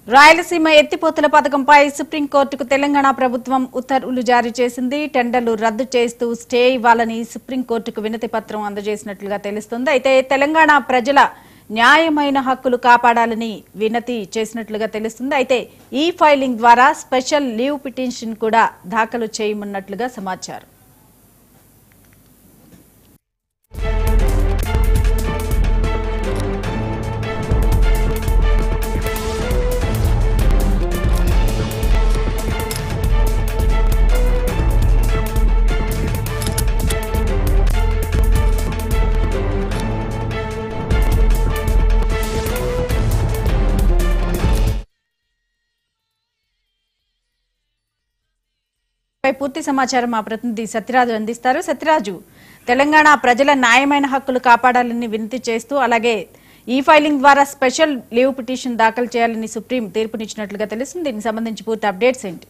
రాయలసీమ ఎత్తిపోతల పథకంపై సుప్రీంకోర్టుకు తెలంగాణ ప్రభుత్వం ఉత్తర్వులు జారీ చేసింది టెండర్లు రద్దు చేస్తూ స్టే ఇవ్వాలని సుప్రీంకోర్టుకు వినతి పత్రం అందజేసినట్లుగా తెలుస్తుంది అయితే తెలంగాణ ప్రజల న్యాయమైన హక్కులు కాపాడాలని వినతి చేసినట్లుగా తెలుస్తుంది అయితే ఈ ఫైలింగ్ ద్వారా స్పెషల్ లీవ్ పిటిషన్ కూడా దాఖలు చేయనున్నట్లుగా సమాచారం పై పూర్తి సమాచారం మా ప్రతినిధి సత్యరాజు అందిస్తారు సత్యరాజు తెలంగాణ ప్రజల న్యాయమైన హక్కులు కాపాడాలని వినతి చేస్తూ అలాగే ఈ ఫైలింగ్ ద్వారా స్పెషల్ లీవ్ పిటిషన్ దాఖలు చేయాలని సుప్రీం తీర్పునిచ్చినట్లుగా తెలుస్తుంది దీనికి సంబంధించి పూర్తి అప్డేట్స్ ఏంటి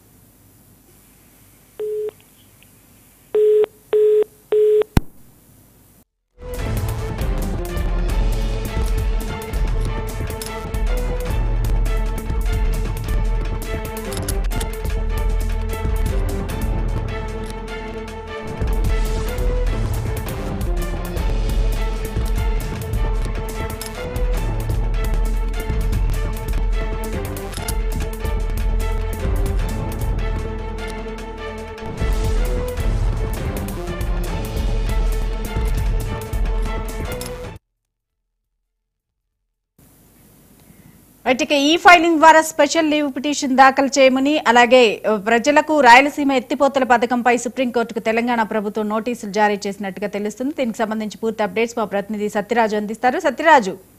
రైట్ ఇక ఈ ఫైలింగ్ ద్వారా స్పెషల్ లీవ్ పిటిషన్ దాఖలు చేయమని అలాగే ఆ, ప్రజలకు రాయలసీమ ఎత్తిపోతల పథకంపై సుప్రీంకోర్టుకు తెలంగాణ ప్రభుత్వం నోటీసులు జారీ చేసినట్టుగా తెలుస్తుంది దీనికి సంబంధించి పూర్తి అప్డేట్స్ మా ప్రతినిధి సత్యరాజు అందిస్తారు సత్యరాజు